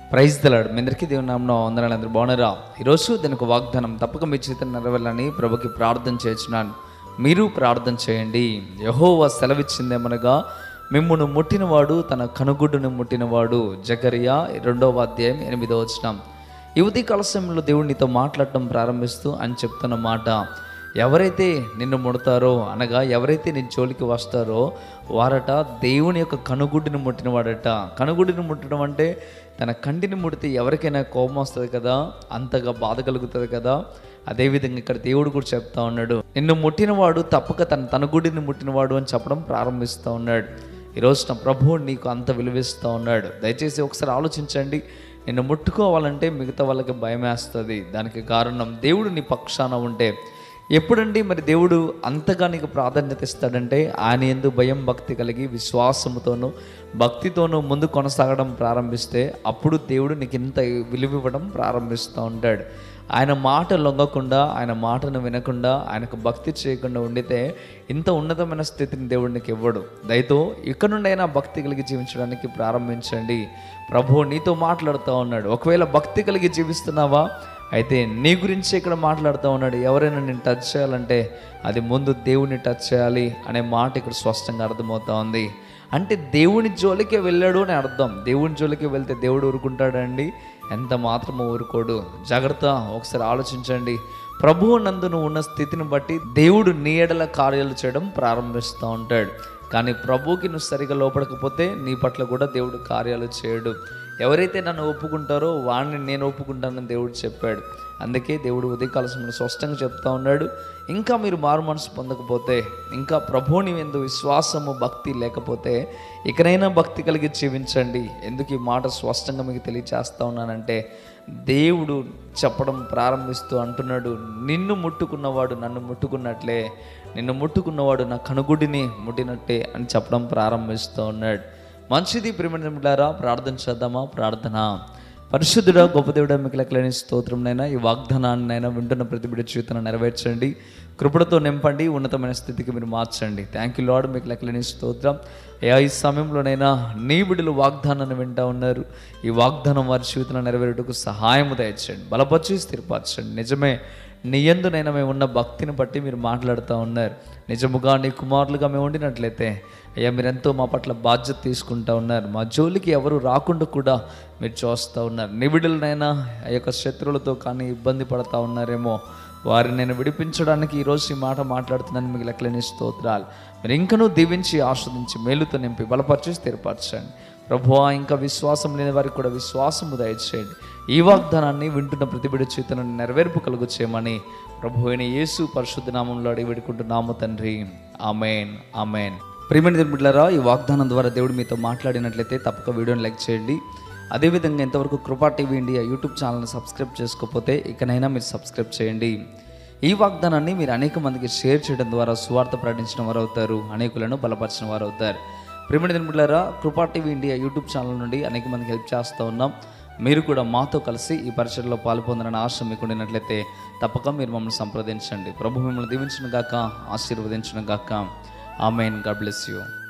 praise దలాడు మీ అందరికీ దేవుని నామం వందనాలు అందరూ బాగున్నారా ఈరోజు దీనికి వాగ్దానం తప్పక మీ చేత నెరవేరాలని ప్రభుకి ప్రార్థన చేస్తున్నాను మీరు ప్రార్థన చేయండి యహోవా సెలవిచ్చిందేమనగా మిమ్మును ముట్టినవాడు తన కనుగుడ్డును ముట్టినవాడు జకరియా రెండవ అధ్యాయం ఎనిమిదవ వచనం ఈ ఉదయ సమయంలో దేవుడు నీతో మాట్లాడటం ప్రారంభిస్తూ అని చెప్తున్న మాట ఎవరైతే నిన్ను ముడతారో అనగా ఎవరైతే నీ జోలికి వస్తారో వారట దేవుని యొక్క కనుగుడ్డిని ముట్టినవాడట కనుగుడ్డిని ముట్టడం అంటే తన కంటిని ముడితే ఎవరికైనా కోపం వస్తుంది కదా అంతగా బాధ కలుగుతుంది కదా అదేవిధంగా ఇక్కడ దేవుడు కూడా చెప్తా ఉన్నాడు నిన్ను ముట్టినవాడు తప్పక తన తన గుడిని ముట్టినవాడు అని చెప్పడం ప్రారంభిస్తూ ఉన్నాడు ఈరోజు నా ప్రభువు నీకు అంత విలువిస్తూ ఉన్నాడు దయచేసి ఒకసారి ఆలోచించండి నిన్ను ముట్టుకోవాలంటే మిగతా వాళ్ళకి భయం వేస్తుంది దానికి కారణం దేవుడు నీ పక్షాన ఉంటే ఎప్పుడండి మరి దేవుడు అంతగా నీకు ప్రాధాన్యత ఇస్తాడంటే ఆయన ఎందు భయం భక్తి కలిగి విశ్వాసముతోనూ భక్తితోనూ ముందు కొనసాగడం ప్రారంభిస్తే అప్పుడు దేవుడు నీకు ఇంత విలువ ఇవ్వడం ప్రారంభిస్తూ ఉంటాడు ఆయన మాట లొంగకుండా ఆయన మాటను వినకుండా ఆయనకు భక్తి చేయకుండా ఉండితే ఇంత ఉన్నతమైన స్థితిని దేవుడు నీకు ఇవ్వడు దయతో ఇక్కడ నుండి అయినా భక్తి కలిగి జీవించడానికి ప్రారంభించండి ప్రభువు నీతో మాట్లాడుతూ ఉన్నాడు ఒకవేళ భక్తి కలిగి జీవిస్తున్నావా అయితే నీ గురించి ఇక్కడ మాట్లాడుతూ ఉన్నాడు ఎవరైనా నేను టచ్ చేయాలంటే అది ముందు దేవుని టచ్ చేయాలి అనే మాట ఇక్కడ స్పష్టంగా అర్థమవుతా ఉంది అంటే దేవుని జోలికే వెళ్ళాడు అని అర్థం దేవుని జోలికి వెళ్తే దేవుడు ఊరుకుంటాడండి ఎంత మాత్రమో ఊరుకోడు జాగ్రత్త ఒకసారి ఆలోచించండి ప్రభువు నందు నువ్వు ఉన్న స్థితిని బట్టి దేవుడు నీ ఎడల కార్యాలు చేయడం ప్రారంభిస్తూ ఉంటాడు కానీ ప్రభువుకి నువ్వు సరిగా లోపడకపోతే నీ పట్ల కూడా దేవుడు కార్యాలు చేయడు ఎవరైతే నన్ను ఒప్పుకుంటారో వాడిని నేను ఒప్పుకుంటానని దేవుడు చెప్పాడు అందుకే దేవుడు ఉదయకాల సమయంలో స్పష్టంగా చెప్తా ఉన్నాడు ఇంకా మీరు మారు మనసు పొందకపోతే ఇంకా ప్రభువుని ఎందు విశ్వాసము భక్తి లేకపోతే ఇకనైనా భక్తి కలిగి జీవించండి ఎందుకు ఈ మాట స్పష్టంగా మీకు తెలియచేస్తా ఉన్నానంటే దేవుడు చెప్పడం ప్రారంభిస్తూ అంటున్నాడు నిన్ను ముట్టుకున్నవాడు నన్ను ముట్టుకున్నట్లే నిన్ను ముట్టుకున్నవాడు నా కనుగుడిని ముట్టినట్టే అని చెప్పడం ప్రారంభిస్తూ ఉన్నాడు మంచిది ప్రేమిడారా ప్రార్థన చేద్దామా ప్రార్థన పరిశుద్ధుడా గొప్ప దేవుడా మీకు లెక్కలేని స్తోత్రంనైనా ఈ వాగ్దానాన్నైనా వింటున్న ప్రతి బిడ్డ జీవితాన్ని నెరవేర్చండి కృపణతో నింపండి ఉన్నతమైన స్థితికి మీరు మార్చండి థ్యాంక్ యూ లాడ్ మీకు లెక్కలేని స్తోత్రం ఏ ఈ సమయంలోనైనా నీ బిడ్డలు వాగ్దానాన్ని వింటా ఉన్నారు ఈ వాగ్దానం వారి జీవితంలో నెరవేరుటకు సహాయము దయచండి బలపరిచి స్థిరపరచండి నిజమే నీ ఎందునైనా మేము ఉన్న భక్తిని బట్టి మీరు మాట్లాడుతూ ఉన్నారు నిజముగా నీ కుమారులుగా మేము ఉండినట్లయితే అయ్యా మీరు ఎంతో మా పట్ల బాధ్యత తీసుకుంటా ఉన్నారు మా జోలికి ఎవరు రాకుండా కూడా మీరు చూస్తూ ఉన్నారు నిబిడులనైనా ఆ యొక్క శత్రువులతో కానీ ఇబ్బంది పడతా ఉన్నారేమో వారిని నేను విడిపించడానికి ఈరోజు ఈ మాట మాట్లాడుతున్నాను మీకు లెక్కలేని స్తోత్రాలు మీరు ఇంకనూ దీవించి ఆస్వాదించి మేలుతో నింపి బలపరిచి స్థిరపరచండి ప్రభువా ఇంకా విశ్వాసం లేని వారికి కూడా విశ్వాసము దయచేయండి ఈ వాగ్దానాన్ని వింటున్న ప్రతిబిడ చేతను నెరవేర్పు కలుగు చేయమని ప్రభు అయిన యేసు పరిశుద్ధ నామంలో అడిగి పెట్టుకుంటున్నాము తండ్రి ఆమెన్ ఆమెన్ ప్రియమైన బిడ్డలారా ఈ వాగ్దానం ద్వారా దేవుడు మీతో మాట్లాడినట్లయితే తప్పక వీడియోని లైక్ చేయండి అదేవిధంగా ఇంతవరకు కృపా టీవీ ఇండియా యూట్యూబ్ ఛానల్ని సబ్స్క్రైబ్ చేసుకోకపోతే ఇకనైనా మీరు సబ్స్క్రైబ్ చేయండి ఈ వాగ్దానాన్ని మీరు అనేక మందికి షేర్ చేయడం ద్వారా సువార్త ప్రకటించిన వారు అవుతారు అనేకులను బలపరిచిన వారు అవుతారు ప్రేమిణ దినములారా కృపా టీవీ ఇండియా యూట్యూబ్ ఛానల్ నుండి అనేక మందికి హెల్ప్ చేస్తూ ఉన్నాం మీరు కూడా మాతో కలిసి ఈ పరిచయలో పాల్పొందాలని ఆశ మీకు ఉండినట్లయితే తప్పక మీరు మమ్మల్ని సంప్రదించండి ప్రభు మిమ్మల్ని దీవించిన గాక ఆశీర్వదించిన గాక ఆమెన్ గాడ్ బ్లెస్ యూ